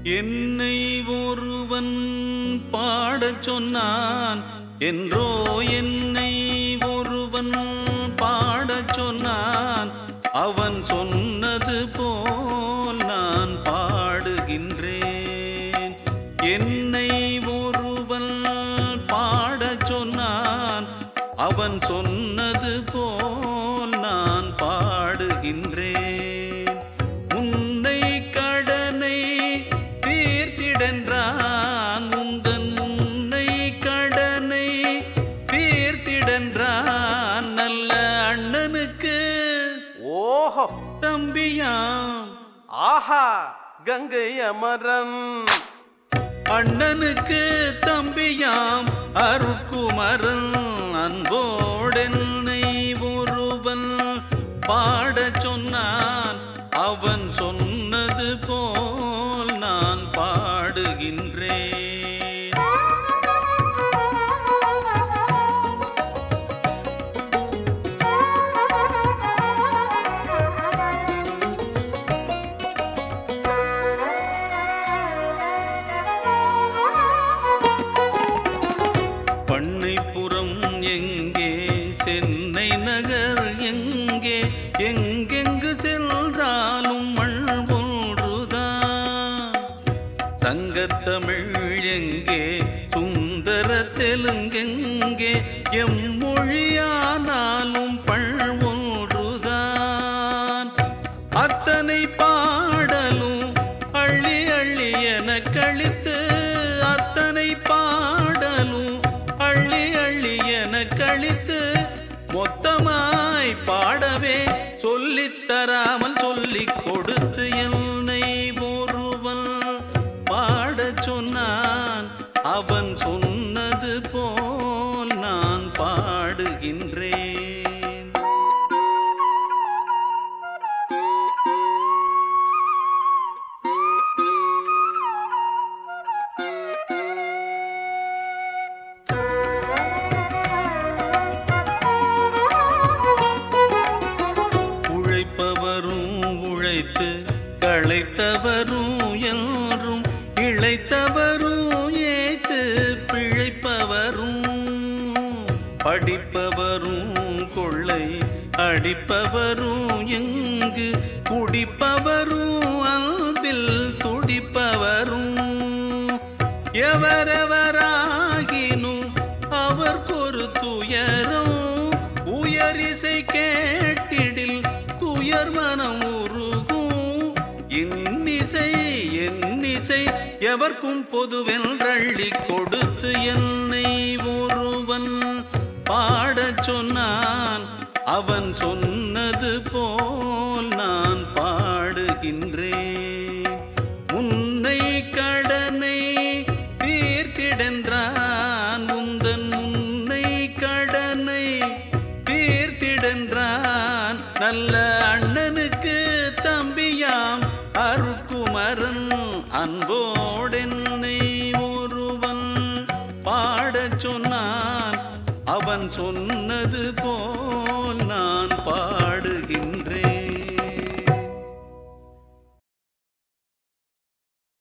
என்னை ஒருவன் பாடச் சொன்னான் என்றோ என்னை ஒருவன் பாடச் சொன்னான் அவன் சொன்னது போல் நான் பாடுகின்றேன் என்னை ஒருவன் பாடச் சொன்னான் அவன் சொன்னது போல் நான் பாடுகின்றேன் உன்னை கடனை தீர்த்திடன்றான் உந்தன் உன்னை கடனை தீர்த்திடன்றான் நல்ல அண்ணனுக்கு ஓஹோ தம்பியாம் ஆஹா கங்கை அமரன் அண்ணனுக்கு தம்பியாம் அருக்குமரன் அன்போடென்னை ஒருவன் பாடச் சொன்னான் அவன் சொன்னது போல் நான் பாடுகின்றேன் பண்ணைப்புறம் எங்கே சென்னை நகர் எங்கே எங்கெங்கு சென்றாலும் மண் ஒன்றுதான் தங்கத்தமிழ் எங்கே சுந்தர தெலுங்கெங்கே எம் மொழியானாலும் பண் ஒன்றுதான் அத்தனை பாடலும் அள்ளி அள்ளி என கழித்து அத்தனை பாடலும் அள்ளி அள்ளி என கழித்து மொத்தமாய் பாடவே சொல்லித் தராமல் சொல்லிக் கொடுத்து என்னை ஒருவன் பாடச் சொன்னான் அவன் சொன்னது போல் நான் பாடுகின்றேன் உழைப்பவரும் உழைத்து களைத்தவரும் என்றும் இழைத்தவரும் ஏத்து பிழைப்பவரும் படிப்பவரும் கொள்ளை அடிப்பவரும் எங்கு குடிப்பவரும் அன்பில் துடிப்பவரும் எவரெவராகினும் அவர்க்கொரு துயரம் உயரிசை கேட்டிடில் துயர் மனம் உருகும் இன்னிசை என்னிசை எவர்க்கும் பொதுவென்றள்ளி கொடுத்து என்னை ஒருவன் பாடச் சொன்னான் அவன் சொன்னது போல் நான் பாடுகின்றேன் உன்னை கடனை தீர்த்திடன்றான் உந்தன் உன்னை கடனை தீர்த்திடன்றான் நல்ல அண்ணனுக்கு தம்பியாம் அருக்குமரன் அன்போடென்னை ஒருவன் பாடச் சொன்னான் அவன் சொன்னது போ